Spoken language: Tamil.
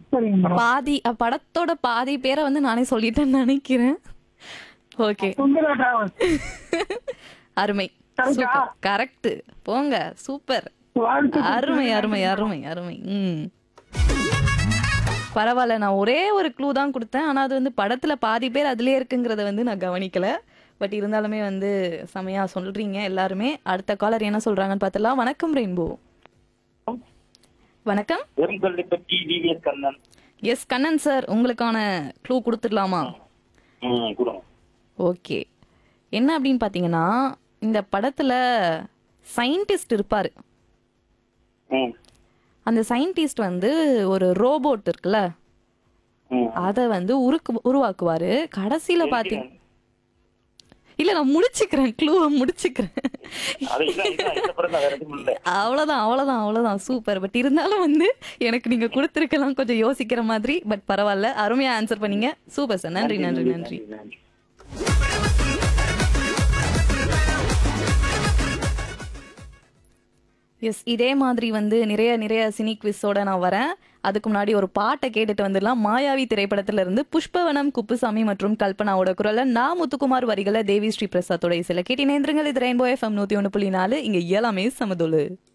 சரிங்க மேடம் பாதி அ, படத்தோட பாதி பேரை வந்து நானே சொல்லிட்டேன்னு நினைக்கிறேன் ஓகே சுந்தரா டிராவல்ஸ் அருமை Correct-ஆ? சூப்பர் கரெக்ட் போங்க சூப்பர் வாழ்த்து அருமை அருமை அருமை அருமை ம் பரவாயில்ல நான் ஒரே ஒரு க்ளூ தான் கொடுத்தேன் ஆனா அது வந்து படத்துல பாதி பேர் அதுலயே இருக்குங்கிறத வந்து நான் கவனிக்கல பட் இருந்தாலுமே வந்து செமையா சொல்றீங்க எல்லாருமே அடுத்த காலர் என்ன சொல்றாங்கன்னு பார்த்தலாம் வணக்கம் ரெயின்போ வணக்கம் பெருங்கல்லை பற்றி TVS Kannan S Kannan sir உங்களுக்கான க்ளூ கொடுத்துடலாமா ம் கொடுங்க ஓகே என்ன அப்படின்னு பார்த்தீங்கன்னா இந்த படத்துல சயின்டிஸ்ட் இருப்பாரு ம் அந்த சயின்டிஸ்ட் வந்து ஒரு ரோபோட் இருக்குல்ல ம் அதை வந்து உருக்கு உருவாக்குவாரு கடைசியில பாத்தீங்க இல்ல நான் முடிச்சுக்கிறேன் க்ளூவை முடிச்சுக்கிறேன் அது இதான் இதான் இந்த படம் தான் வேற எதுவும் இல்லை அவ்வளவுதான் அவ்வளவுதான் அவ்வளவுதான் சூப்பர் பட் இருந்தாலும் வந்து எனக்கு நீங்க கொடுத்துருக்கலாம் கொஞ்சம் யோசிக்கிற மாதிரி பட் பரவாயில்ல அருமையா ஆன்சர் பண்ணீங்க சூப்பர் சார் நன்றி நன்றி நன்றி நன்றி எஸ் இதே மாதிரி வந்து நிறைய நிறைய சினி குவிஸோட நான் வரேன் அதுக்கு முன்னாடி ஒரு பாட்டை கேட்டுட்டு வந்துடலாம் மாயாவி திரைப்படத்துல இருந்து புஷ்பவனம் குப்புசாமி மற்றும் கல்பனாவோட குரல்ல நான் முத்துக்குமார் வரிகளை தேவி ஸ்ரீ பிரசாத்தோட இசையில கேட்டினேந்திரங்கள் இது ரெயின்போ எஃப்எம் நூத்தி ஒன்று புள்ளி நாலு இங்க எல்லாமே சமதொழு